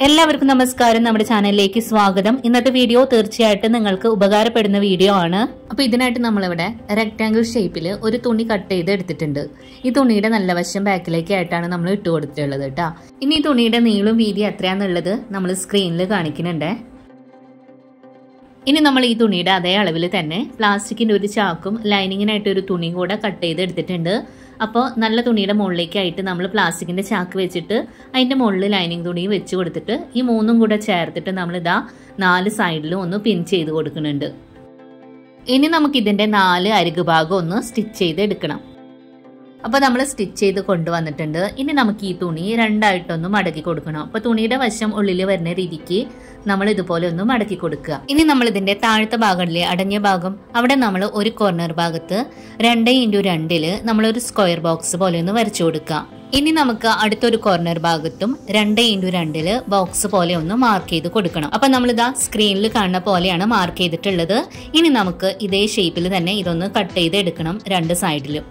എല്ലാവർക്കും നമസ്കാരം നമ്മുടെ ചാനലിലേക്ക് സ്വാഗതം ഇന്നത്തെ വീഡിയോ തീർച്ചയായിട്ടും നിങ്ങൾക്ക് ഉപകാരപ്പെടുന്ന വീഡിയോ ആണ് അപ്പൊ ഇതിനായിട്ട് നമ്മളിവിടെ റെക്ടാങ്കിൾ ഷേപ്പിൽ ഒരു തുണി കട്ട് ചെയ്ത് എടുത്തിട്ടുണ്ട് ഈ തുണിയുടെ നല്ല വശം ബാക്കിലേക്ക് ആയിട്ടാണ് നമ്മൾ ഇട്ട് കൊടുത്തിട്ടുള്ളത് കേട്ടോ ഇനി ഈ തുണിയുടെ നീളും വീതി എത്രയാന്നുള്ളത് നമ്മൾ സ്ക്രീനിൽ കാണിക്കുന്നുണ്ടേ ഇനി നമ്മൾ ഈ തുണിയുടെ അതേ അളവിൽ തന്നെ പ്ലാസ്റ്റിക്കിന്റെ ഒരു ചാക്കും ലൈനിങ്ങിനായിട്ട് ഒരു തുണി കൂടെ കട്ട് ചെയ്ത് എടുത്തിട്ടുണ്ട് അപ്പോൾ നല്ല തുണിയുടെ മുകളിലേക്കായിട്ട് നമ്മൾ പ്ലാസ്റ്റിക്കിന്റെ ചാക്ക് വെച്ചിട്ട് അതിന്റെ മുകളിൽ ലൈനിങ് തുണി വെച്ച് കൊടുത്തിട്ട് ഈ മൂന്നും കൂടെ ചേർത്തിട്ട് നമ്മൾ ഇതാ നാല് സൈഡിലും ഒന്ന് പിൻ ചെയ്ത് കൊടുക്കുന്നുണ്ട് ഇനി നമുക്ക് ഇതിന്റെ നാല് അരികു ഭാഗം ഒന്ന് സ്റ്റിച്ച് ചെയ്ത് എടുക്കണം അപ്പോൾ നമ്മൾ സ്റ്റിച്ച് ചെയ്ത് കൊണ്ടുവന്നിട്ടുണ്ട് ഇനി നമുക്ക് ഈ തുണി രണ്ടായിട്ടൊന്ന് മടക്കി കൊടുക്കണം അപ്പോൾ തുണിയുടെ വശം ഉള്ളിൽ വരുന്ന രീതിക്ക് നമ്മൾ ഇതുപോലെ ഒന്ന് മടക്കി കൊടുക്കുക ഇനി നമ്മൾ ഇതിന്റെ താഴത്തെ ഭാഗമില്ലേ അടഞ്ഞ ഭാഗം അവിടെ നമ്മൾ ഒരു കോർണർ ഭാഗത്ത് രണ്ട് ഇൻറ്റു രണ്ടില് നമ്മളൊരു സ്ക്വയർ ബോക്സ് പോലെ ഒന്ന് വരച്ചു കൊടുക്കുക ഇനി നമുക്ക് അടുത്തൊരു കോർണർ ഭാഗത്തും രണ്ട് ഇൻറ്റു രണ്ടില് ബോക്സ് പോലെ ഒന്ന് മാർക്ക് ചെയ്ത് കൊടുക്കണം അപ്പൊ നമ്മൾ ഇതാ സ്ക്രീനിൽ കാണുന്ന പോലെയാണ് മാർക്ക് ചെയ്തിട്ടുള്ളത് ഇനി നമുക്ക് ഇതേ ഷേപ്പിൽ തന്നെ ഇതൊന്ന് കട്ട് ചെയ്ത് എടുക്കണം രണ്ട് സൈഡിലും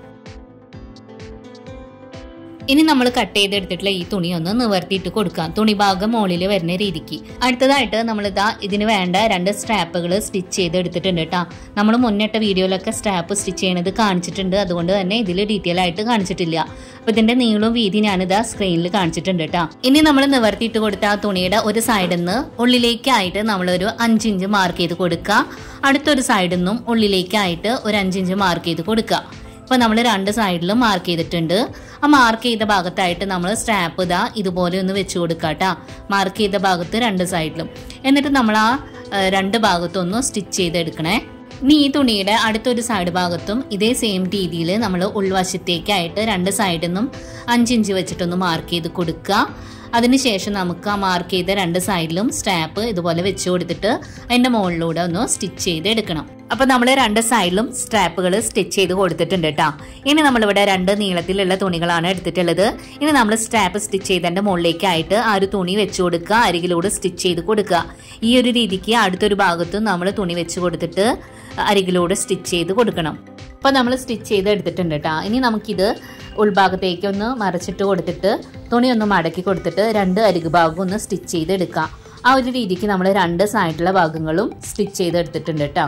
ഇനി നമ്മൾ കട്ട് ചെയ്തെടുത്തിട്ടുള്ള ഈ തുണി ഒന്ന് നിവർത്തിയിട്ട് കൊടുക്കാം തുണി ഭാഗം മുകളിൽ വരുന്ന രീതിക്ക് അടുത്തതായിട്ട് നമ്മൾ ഇതാ ഇതിന് വേണ്ട രണ്ട് സ്ട്രാപ്പുകൾ സ്റ്റിച്ച് ചെയ്ത് എടുത്തിട്ടുണ്ട് കേട്ടോ നമ്മൾ മുന്നിട്ട വീഡിയോയിലൊക്കെ സ്ട്രാപ്പ് സ്റ്റിച്ച് ചെയ്യണത് കാണിച്ചിട്ടുണ്ട് അതുകൊണ്ട് തന്നെ ഇതിൽ ഡീറ്റെയിൽ ആയിട്ട് കാണിച്ചിട്ടില്ല അപ്പൊ ഇതിന്റെ നീളവും വീതി ഞാനിതാ സ്ക്രീനിൽ കാണിച്ചിട്ടുണ്ട് കേട്ടോ ഇനി നമ്മൾ നിവർത്തിയിട്ട് കൊടുത്ത ആ തുണിയുടെ ഒരു സൈഡിൽ നിന്ന് ഉള്ളിലേക്കായിട്ട് നമ്മളൊരു അഞ്ചിഞ്ച് മാർക്ക് ചെയ്ത് കൊടുക്കുക അടുത്തൊരു സൈഡിൽ നിന്നും ഉള്ളിലേക്കായിട്ട് ഒരു അഞ്ചിഞ്ച് മാർക്ക് ചെയ്ത് കൊടുക്കുക ഇപ്പൊ നമ്മൾ രണ്ട് സൈഡിലും മാർക്ക് ചെയ്തിട്ടുണ്ട് ആ മാർക്ക് ചെയ്ത ഭാഗത്തായിട്ട് നമ്മൾ സ്ട്രാപ്പ് ഇതാ ഇതുപോലെ ഒന്ന് വെച്ച് കൊടുക്കുക കേട്ടോ മാർക്ക് ചെയ്ത ഭാഗത്ത് രണ്ട് സൈഡിലും എന്നിട്ട് നമ്മൾ ആ ഏഹ്, രണ്ട് ഭാഗത്തൊന്ന് സ്റ്റിച്ച് ചെയ്തെടുക്കണേ ഇനി ഈ തുണിയുടെ അടുത്തൊരു സൈഡ് ഭാഗത്തും ഇതേ സെയിം രീതിയിൽ നമ്മൾ ഉൾവശത്തേക്കായിട്ട് രണ്ട് സൈഡിൽ നിന്നും അഞ്ചിഞ്ച് വെച്ചിട്ടൊന്ന് മാർക്ക് ചെയ്ത് കൊടുക്കുക അതിനുശേഷം നമുക്ക് ആ മാർക്ക് ചെയ്ത രണ്ട് സൈഡിലും സ്റ്റാപ്പ് ഇതുപോലെ വെച്ച് കൊടുത്തിട്ട് അതിന്റെ മുകളിലൂടെ ഒന്ന് സ്റ്റിച്ച് ചെയ്ത് എടുക്കണം അപ്പൊ നമ്മൾ രണ്ട് സൈഡിലും സ്ട്രാപ്പുകൾ സ്റ്റിച്ച് ചെയ്ത് കൊടുത്തിട്ടുണ്ട് കേട്ടോ ഇനി നമ്മളിവിടെ രണ്ട് നീളത്തിലുള്ള തുണികളാണ് എടുത്തിട്ടുള്ളത് ഇനി നമ്മൾ സ്ട്രാപ്പ് സ്റ്റിച്ച് ചെയ്തതിന്റെ മുകളിലേക്കായിട്ട് ആ ഒരു തുണി വെച്ച് കൊടുക്കുക അരികിലൂടെ സ്റ്റിച്ച് ചെയ്ത് കൊടുക്കുക ഈ ഒരു രീതിക്ക് അടുത്തൊരു ഭാഗത്തും നമ്മൾ തുണി വെച്ച് കൊടുത്തിട്ട് അരികിലൂടെ സ്റ്റിച്ച് ചെയ്ത് കൊടുക്കണം അപ്പോൾ നമ്മൾ സ്റ്റിച്ച് ചെയ്ത് എടുത്തിട്ടുണ്ട് കേട്ടോ ഇനി നമുക്കിത് ഉൾഭാഗത്തേക്ക് ഒന്ന് മറച്ചിട്ട് കൊടുത്തിട്ട് തുണി ഒന്ന് മടക്കി കൊടുത്തിട്ട് രണ്ട് അരികു ഭാഗവും ഒന്ന് സ്റ്റിച്ച് ചെയ്ത് എടുക്കാം ആ ഒരു രീതിക്ക് നമ്മൾ രണ്ട് സൈഡിലുള്ള ഭാഗങ്ങളും സ്റ്റിച്ച് ചെയ്ത് എടുത്തിട്ടുണ്ട് കേട്ടോ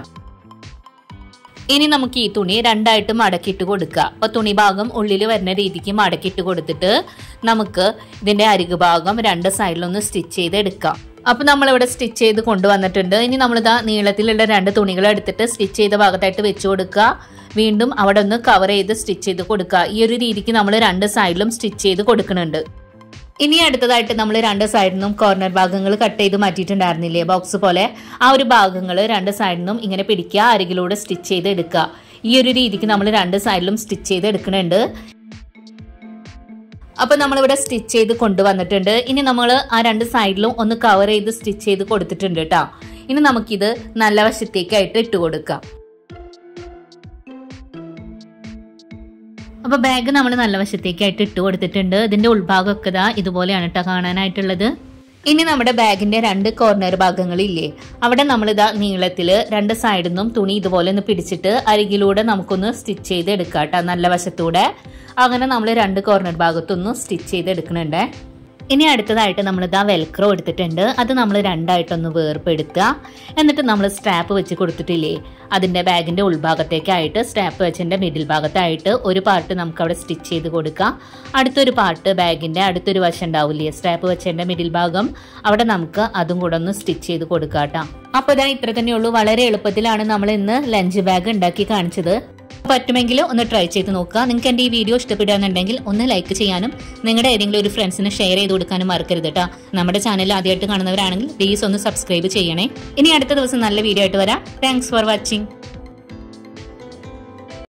ഇനി നമുക്ക് ഈ തുണി രണ്ടായിട്ട് മടക്കിയിട്ട് കൊടുക്കുക അപ്പോൾ തുണി ഭാഗം ഉള്ളിൽ വരുന്ന രീതിക്ക് മടക്കിയിട്ട് കൊടുത്തിട്ട് നമുക്ക് ഇതിന്റെ അരികു ഭാഗം രണ്ട് സൈഡിലൊന്ന് സ്റ്റിച്ച് ചെയ്ത് എടുക്കാം അപ്പൊ നമ്മളിവിടെ സ്റ്റിച്ച് ചെയ്ത് കൊണ്ടുവന്നിട്ടുണ്ട് ഇനി നമ്മളിതാ നീളത്തിലുള്ള രണ്ട് തുണികൾ എടുത്തിട്ട് സ്റ്റിച്ച് ചെയ്ത ഭാഗത്തായിട്ട് വെച്ച് കൊടുക്കുക വീണ്ടും അവിടെ ഒന്ന് കവർ ചെയ്ത് സ്റ്റിച്ച് ചെയ്ത് കൊടുക്കുക ഈ ഒരു രീതിക്ക് നമ്മൾ രണ്ട് സൈഡിലും സ്റ്റിച്ച് ചെയ്ത് കൊടുക്കുന്നുണ്ട് ഇനി അടുത്തതായിട്ട് നമ്മൾ രണ്ട് സൈഡിൽ നിന്നും കോർണർ ഭാഗങ്ങൾ കട്ട് ചെയ്ത് മാറ്റിയിട്ടുണ്ടായിരുന്നില്ലേ ബോക്സ് പോലെ ആ ഒരു ഭാഗങ്ങൾ രണ്ട് സൈഡിൽ നിന്നും ഇങ്ങനെ പിടിക്കുക അരികിലൂടെ സ്റ്റിച്ച് ചെയ്ത് എടുക്കുക ഈ ഒരു രീതിക്ക് നമ്മൾ രണ്ട് സൈഡിലും സ്റ്റിച്ച് ചെയ്ത് എടുക്കുന്നുണ്ട് അപ്പൊ നമ്മളിവിടെ സ്റ്റിച്ച് ചെയ്ത് കൊണ്ടുവന്നിട്ടുണ്ട് ഇനി നമ്മൾ ആ രണ്ട് സൈഡിലും ഒന്ന് കവർ ചെയ്ത് സ്റ്റിച്ച് ചെയ്ത് കൊടുത്തിട്ടുണ്ട് കേട്ടോ ഇനി നമുക്കിത് നല്ല വശത്തേക്കായിട്ട് ഇട്ട് കൊടുക്കാം അപ്പൊ ബാഗ് നമ്മൾ നല്ല വശത്തേക്കായിട്ട് ഇട്ട് കൊടുത്തിട്ടുണ്ട് ഇതിന്റെ ഉൾഭാഗമൊക്കെ ഇതാ ഇതുപോലെയാണ് കേട്ടോ കാണാനായിട്ടുള്ളത് ഇനി നമ്മുടെ ബാഗിന്റെ രണ്ട് കോർണർ ഭാഗങ്ങളില്ലേ അവിടെ നമ്മൾ ഇതാ നീളത്തില് രണ്ട് സൈഡിൽ നിന്നും തുണി ഇതുപോലെ ഒന്ന് പിടിച്ചിട്ട് അരികിലൂടെ നമുക്കൊന്ന് സ്റ്റിച്ച് ചെയ്ത് എടുക്കാം കേട്ടോ നല്ല വശത്തൂടെ അങ്ങനെ നമ്മൾ രണ്ട് കോർണർ ഭാഗത്തൊന്ന് സ്റ്റിച്ച് ചെയ്ത് എടുക്കുന്നുണ്ടേ ഇനി അടുത്തതായിട്ട് നമ്മൾ ഇതാ വെൽക്രോ എടുത്തിട്ടുണ്ട് അത് നമ്മൾ രണ്ടായിട്ടൊന്ന് വേർപ്പെടുത്തുക എന്നിട്ട് നമ്മൾ സ്ട്രാപ്പ് വെച്ച് കൊടുത്തിട്ടില്ലേ അതിൻ്റെ ബാഗിൻ്റെ ഉൾഭാഗത്തേക്കായിട്ട് സ്ട്രാപ്പ് വെച്ചതിൻ്റെ മിഡിൽ ഭാഗത്തായിട്ട് ഒരു പാർട്ട് നമുക്ക് അവിടെ സ്റ്റിച്ച് ചെയ്ത് കൊടുക്കാം അടുത്തൊരു പാർട്ട് ബാഗിൻ്റെ അടുത്തൊരു വശം ഉണ്ടാവില്ലേ സ്ട്രാപ്പ് വെച്ചതിൻ്റെ മിഡിൽ ഭാഗം അവിടെ നമുക്ക് അതും കൂടെ ഒന്ന് സ്റ്റിച്ച് ചെയ്ത് കൊടുക്കാം കേട്ടോ അപ്പോൾ ഇതാ ഇത്ര തന്നെയുള്ളൂ വളരെ എളുപ്പത്തിലാണ് നമ്മൾ ഇന്ന് ലഞ്ച് ബാഗ് ഉണ്ടാക്കി കാണിച്ചത് പറ്റുമെങ്കിൽ ഒന്ന് ട്രൈ ചെയ്ത് നോക്കുക നിങ്ങൾക്ക് എൻ്റെ ഈ വീഡിയോ ഇഷ്ടപ്പെടുകയാണെന്നുണ്ടെങ്കിൽ ഒന്ന് ലൈക്ക് ചെയ്യാനും നിങ്ങളുടെ ഏതെങ്കിലും ഒരു ഫ്രണ്ട്സിന് ഷെയർ ചെയ്ത് കൊടുക്കാനും മറക്കരുത് കേട്ടോ നമ്മുടെ ചാനൽ ആദ്യമായിട്ട് കാണുന്നവരാണെങ്കിൽ പ്ലീസ് ഒന്ന് സബ്സ്ക്രൈബ് ചെയ്യണേ ഇനി അടുത്ത ദിവസം നല്ല വീഡിയോ ആയിട്ട് വരാം താങ്ക്സ് ഫോർ വാച്ചിങ്